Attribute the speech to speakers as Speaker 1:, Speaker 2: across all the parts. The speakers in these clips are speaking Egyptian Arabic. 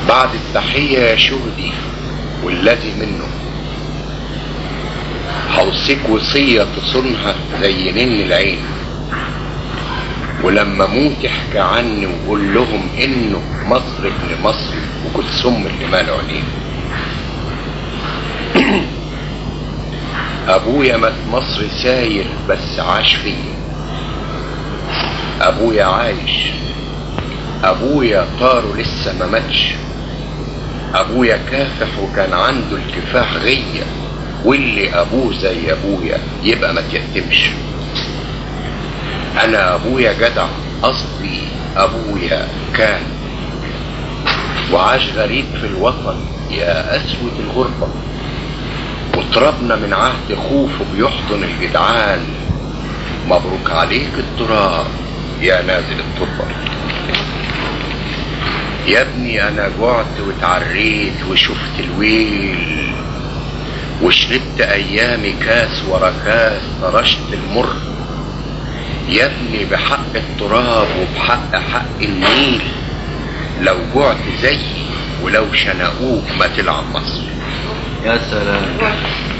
Speaker 1: بعد التحية يا شهدي والذي منه هوصيك وصية تصونها زي نن العين ولما موت احكي عني وقول لهم انه مصر ابن مصر وكلثوم اللي مال عينيه ابويا مات مصر ساير بس عاش فيا ابويا عايش ابويا طاره لسه ما ماتش ابويا كافح وكان عنده الكفاح غية واللي ابوه زي ابويا يبقى ما تيتمش انا ابويا جدع قصدي ابويا كان وعاش غريب في الوطن يا اسود الغربة وتربنا من عهد خوفه بيحضن الجدعان مبروك عليك التراب يا نازل التربة يا ابني انا جعت واتعريت وشفت الويل وشربت ايامي كاس ورا كاس طرشت المر يا ابني بحق التراب وبحق حق النيل لو جعت زيي ولو شنقوك ما تلعب مصر
Speaker 2: يا سلام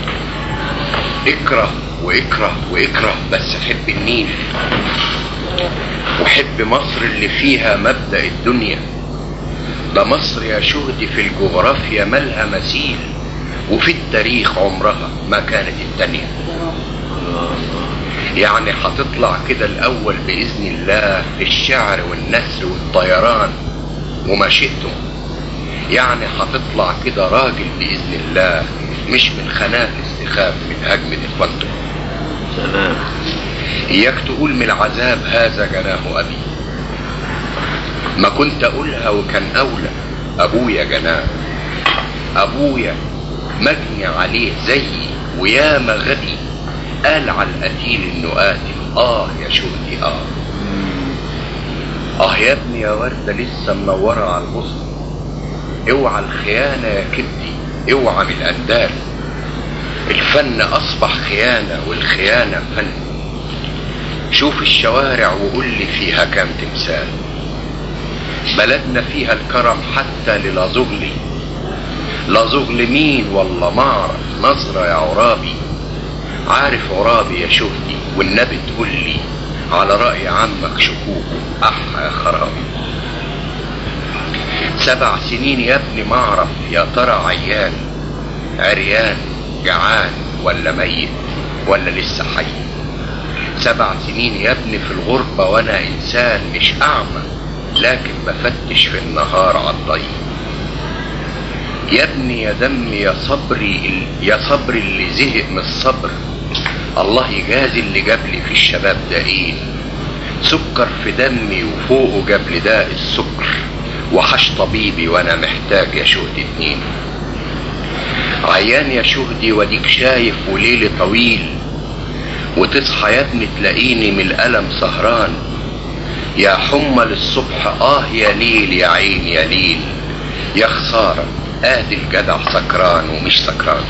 Speaker 1: اكره واكره واكره بس حب النيل وحب مصر اللي فيها مبدأ الدنيا ده مصر يا شهدي في الجغرافيا مالها مثيل وفي التاريخ عمرها ما كانت التانية يعني هتطلع كده الاول باذن الله في الشعر والنثر والطيران وما شئتم يعني هتطلع كده راجل باذن الله مش من خناق استخاف من هجمة اخوانته
Speaker 2: سلام
Speaker 1: اياك تقول من العذاب هذا جناه ابي ما كنت اقولها وكان اولى ابويا جناه ابويا مجني عليه زيي وياما غبي قال على القتيل انه قاتل اه يا شهدي اه اه يا ابني يا وردة لسه منورة على الغصن اوعى الخيانة يا كبدي اوعى من الاندال الفن اصبح خيانة والخيانة فن شوف الشوارع وقول لي فيها كام تمثال بلدنا فيها الكرم حتى للازغلي لازغلي مين والله ما اعرف نظرة يا عرابي عارف عرابي يا شهدي والنبي تقول لي على رأي عمك شكوكه أحا يا خرابي سبع سنين يا ابني ما اعرف يا ترى عيان عريان جعان ولا ميت ولا لسه حي سبع سنين يا ابني في الغربة وانا انسان مش اعمى لكن بفتش في النهار على الضيق يا ابني يا دمي يا صبري يا صبري اللي زهق من الصبر الله يجازي اللي جاب لي في الشباب دقيق سكر في دمي وفوقه جاب لي داء السكر وحش طبيبي وانا محتاج يا شهدي اتنين عيان يا شهدي وديك شايف وليلي طويل وتصحى يا ابني تلاقيني من الألم سهران يا حمى للصبح اه يا ليل يا عين يا ليل يا خسارة ادي الجدع سكران ومش سكران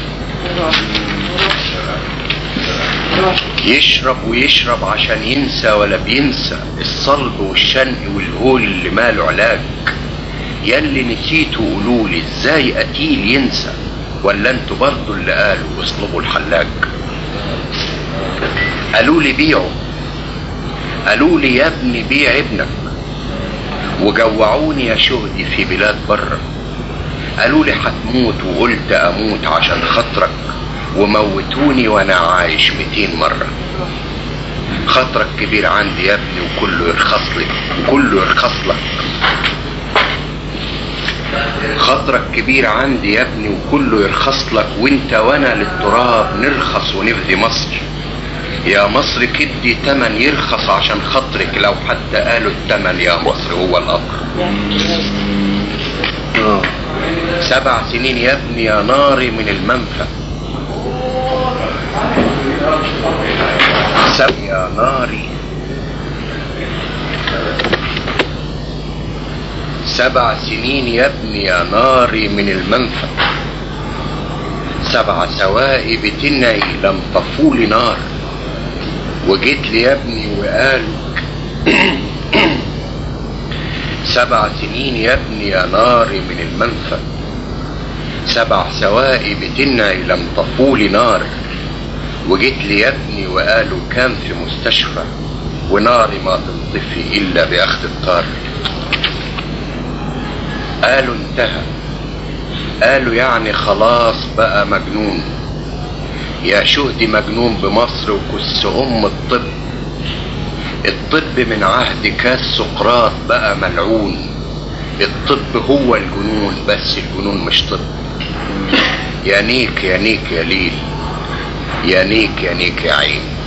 Speaker 1: يشرب ويشرب عشان ينسى ولا بينسى الصلب والشنق والهول اللي ماله علاج ياللي نسيتوا قولولي ازاي قتيل ينسى ولا انتوا برضو اللي قالوا اصلبوا الحلاج قالوا لي بيعوا قالوا لي يا ابني بيع ابنك وجوعوني يا شهدي في بلاد بره قالوا لي هتموت وقلت اموت عشان خاطرك وموتوني وانا عايش 200 مرة خاطرك كبير عندي يا ابني وكله يرخص لك وكله يرخص لك خاطرك كبير عندي يا ابني وكله يرخص لك وانت وانا للتراب نرخص ونفدي مصر يا مصر كدي تمن يرخص عشان خاطرك لو حتى قالوا التمن يا مصر هو القطر
Speaker 2: اه
Speaker 1: سبع سنين يا ابني يا ناري من المنفى سب يا ناري سبع سنين يا ابني يا ناري من المنفى سبع سوائب تنعي لم تفولي نار وجيت لي يا ابني وقال سبع سنين يا ابني يا ناري من المنفى سبع سواقي بتنعي لم تطولي نار وجيت لي يا ابني وقالوا كان في مستشفى وناري ما تنطفي الا باخذ الطار قالوا انتهى قالوا يعني خلاص بقى مجنون يا شهدي مجنون بمصر وكس ام الطب الطب من عهد كاس سقراط بقى ملعون الطب هو الجنون بس الجنون مش طب يا نيك يا نيك يا ليل يا نيك يا نيك يا عين